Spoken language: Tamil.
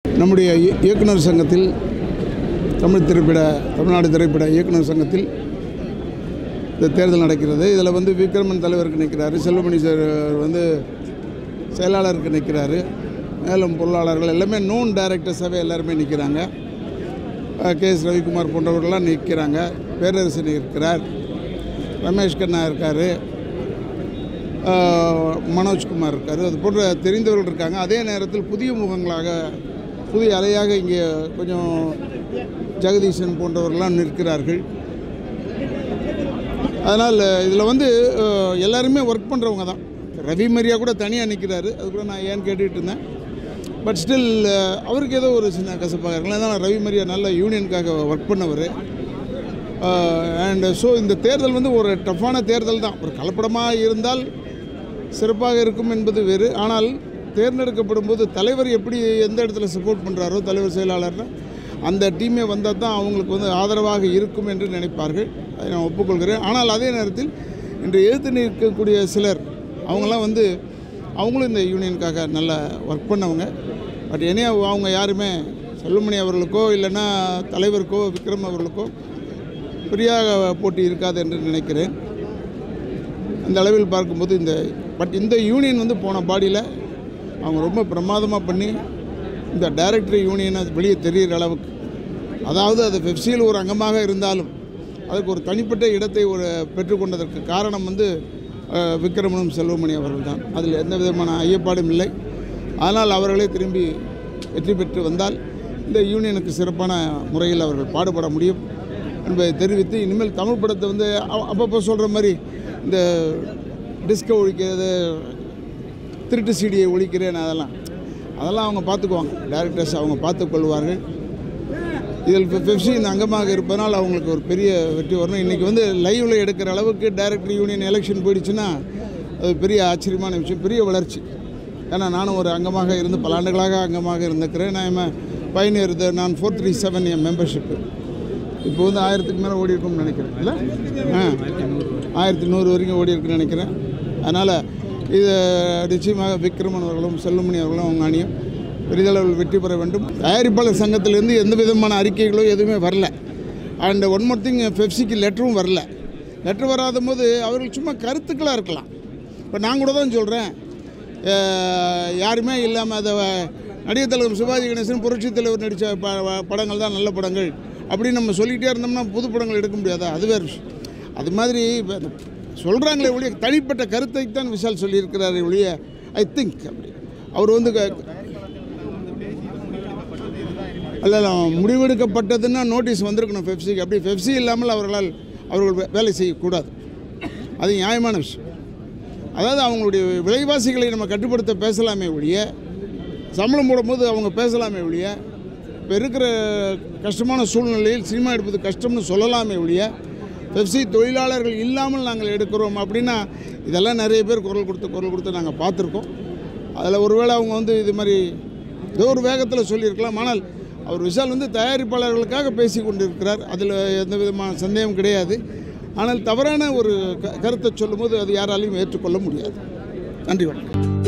நம்முடைய இய- இயக்குனர் சங்கத்தில் தமிழ் திரைப்பட தமிழ்நாடு திரைப்பட இயக்குனர் சங்கத்தில் இந்த தேர்தல் நடக்கிறது இதில் வந்து விக்ரமன் தலைவருக்கு நிற்கிறாரு செல்வமணி சார் வந்து செயலாளருக்கு நிற்கிறாரு மேலும் பொருளாளர்கள் எல்லாமே நோன் டைரக்டர்ஸாகவே எல்லாருமே நிற்கிறாங்க கே எஸ் ரவிக்குமார் போன்றவர்கள்லாம் நிற்கிறாங்க பேரரசு நிற்கிறார் ரமேஷ் கண்ணா இருக்கார் மனோஜ்குமார் இருக்கார் அது போன்ற தெரிந்தவர்கள் இருக்காங்க அதே நேரத்தில் புதிய முகங்களாக புதிய அலையாக இங்கே கொஞ்சம் ஜெகதீசன் போன்றவர்கள்லாம் நிற்கிறார்கள் அதனால் இதில் வந்து அஹ், எல்லாருமே ஒர்க் பண்ணுறவங்க தான் ரவி மரியா கூட தனியாக நிற்கிறாரு அது கூட நான் ஏன்னு கேட்டுட்டு இருந்தேன் பட் ஸ்டில் அவருக்கு ஏதோ ஒரு சின்ன கசப்பாக இருக்கலாம் ஏன்னா ரவி மரியா நல்ல யூனியனுக்காக ஒர்க் பண்ணவர் அண்ட் ஸோ இந்த தேர்தல் வந்து ஒரு டஃப்பான தேர்தல் தான் ஒரு கலப்படமாக இருந்தால் சிறப்பாக இருக்கும் என்பது வேறு ஆனால் தேர்ந்தெடுக்கப்படும் போது தலைவர் எப்படி எந்த இடத்துல சப்போர்ட் பண்ணுறாரோ தலைவர் செயலாளர்னா அந்த டீமே வந்தால் தான் அவங்களுக்கு வந்து ஆதரவாக இருக்கும் என்று நினைப்பார்கள் அதை நான் ஒப்புக்கொள்கிறேன் ஆனால் அதே நேரத்தில் இன்று எதிர்த்து நிற்கக்கூடிய சிலர் அவங்களாம் வந்து அவங்களும் இந்த யூனியனுக்காக நல்லா ஒர்க் பண்ணவங்க பட் இனி அவங்க யாருமே செல்வமணி அவர்களுக்கோ இல்லைன்னா தலைவருக்கோ விக்ரம் அவர்களுக்கோ ஃப்ரீயாக போட்டி இருக்காது என்று நினைக்கிறேன் அந்த அளவில் பார்க்கும்போது இந்த பட் இந்த யூனியன் வந்து போன பாடியில் அவங்க ரொம்ப பிரமாதமாக பண்ணி இந்த டைரக்டர் யூனியனை வெளியே தெரிகிற அளவுக்கு அதாவது அது பெப்சியில் ஒரு அங்கமாக இருந்தாலும் அதுக்கு ஒரு தனிப்பட்ட இடத்தை ஒரு பெற்றுக்கொண்டதற்கு காரணம் வந்து அஹ், விக்ரமனும் செல்வமணி அவர்கள் தான் அதில் எந்த விதமான ஐயப்பாடும் இல்லை ஆனால் அவர்களே திரும்பி வெற்றி பெற்று வந்தால் இந்த யூனியனுக்கு சிறப்பான முறையில் அவர்கள் பாடுபட முடியும் என்பதை தெரிவித்து இனிமேல் தமிழ் படத்தை வந்து அ- அப்பப்போ சொல்கிற மாதிரி இந்த டிஸ்கோ ஒழிக்கிறது திருட்டு சீடியை ஒழிக்கிறேன் அதெல்லாம் அதெல்லாம் அவங்க பார்த்துக்குவாங்க டேரக்டர்ஸ் அவங்க பார்த்துக் கொள்வார்கள் இதில் பெ- பெப்சி இந்த அங்கமாக இருப்பதனால் அவங்களுக்கு ஒரு பெரிய வெற்றி வரணும் இன்றைக்கி வந்து லைவில் எடுக்கிற அளவுக்கு டைரக்டர் யூனியன் எலெக்ஷன் போயிடுச்சுன்னா அது பெரிய ஆச்சரியமான விஷயம் பெரிய வளர்ச்சி ஏன்னா நானும் ஒரு அங்கமாக இருந்து பல ஆண்டுகளாக அங்கமாக இருந்திருக்கிறேன் நான் பயணியர் நான் ஃபோர் த்ரீ செவன் என் மெம்பர்ஷிப்பு இப்போ வந்து ஆயிரத்துக்கு மேலே ஓடி இருக்கும்னு நினைக்கிறேன் இல்லை ஆ ஆயிரத்தி நூறு வரைக்கும் ஓடி இருக்குன்னு நினைக்கிறேன் அதனால் இது நிச்சயமாக விக்ரமன் அவர்களும் செல்லுமணி அவர்களும் அவங்க அணியும் பெரிதளவில் வெற்றி பெற வேண்டும் தயாரிப்பாளர் சங்கத்திலேருந்து எந்த விதமான அறிக்கைகளோ எதுவுமே வரல அண்ட் ஒன் மோர் திங் பெப்சிக்கு லெட்டரும் வரல லெட்டர் வராத போது அவர்கள் சும்மா கருத்துக்களாக இருக்கலாம் இப்போ நான் கூட தான் சொல்கிறேன் யாருமே இல்லாமல் அதை நடிகர் தலைவர் சிவாஜி கணேசன் புரட்சித் தலைவர் நடித்த ப ப- படங்கள் தான் நல்ல படங்கள் அப்படின்னு நம்ம சொல்லிகிட்டே இருந்தோம்னா புது படங்கள் எடுக்க முடியாதா அது வேறு விஷயம் அது மாதிரி சொல்கிறாங்களே ஒழிய தனிப்பட்ட கருத்தை தான் விஷால் சொல்லியிருக்கிறாரே ஒழிய ஐ திங்க் அப்படி அவர் வந்து க- அல்ல இல்ல, முடிவெடுக்கப்பட்டதுன்னா நோட்டீஸ் வந்திருக்கணும் பெப்சிக்கு அப்படி பெப்சி இல்லாமல் அவர்களால் அவர்கள் வே- வேலை செய்யக்கூடாது அது நியாயமான விஷயம் அதாவது அவங்களுடைய விலைவாசிகளை நம்ம கட்டுப்படுத்த பேசலாமே ஒழிய சம்பளம் போடும்போது அவங்க பேசலாமே ஒழிய இப்போ இருக்கிற கஷ்டமான சூழ்நிலையில் சினிமா எடுப்பது கஷ்டம்னு சொல்லலாமே ஒழிய பெப்சி தொழிலாளர்கள் இல்லாமல் நாங்கள் எடுக்கிறோம் அப்படின்னா இதெல்லாம் நிறைய பேர் குரல் கொடுத்து குரல் கொடுத்து நாங்கள் பார்த்துருக்கோம் அதில் ஒருவேளை அவங்க வந்து இது மாதிரி ஏதோ ஒரு வேகத்தில் சொல்லியிருக்கலாம் ஆனால் அவர் விஷால் வந்து தயாரிப்பாளர்களுக்காக பேசி கொண்டிருக்கிறார் அதில் எந்த விதமான சந்தேகம் கிடையாது ஆனால் தவறான ஒரு க கருத்தை சொல்லும்போது அது யாராலையும் ஏற்றுக்கொள்ள முடியாது நன்றி வணக்கம்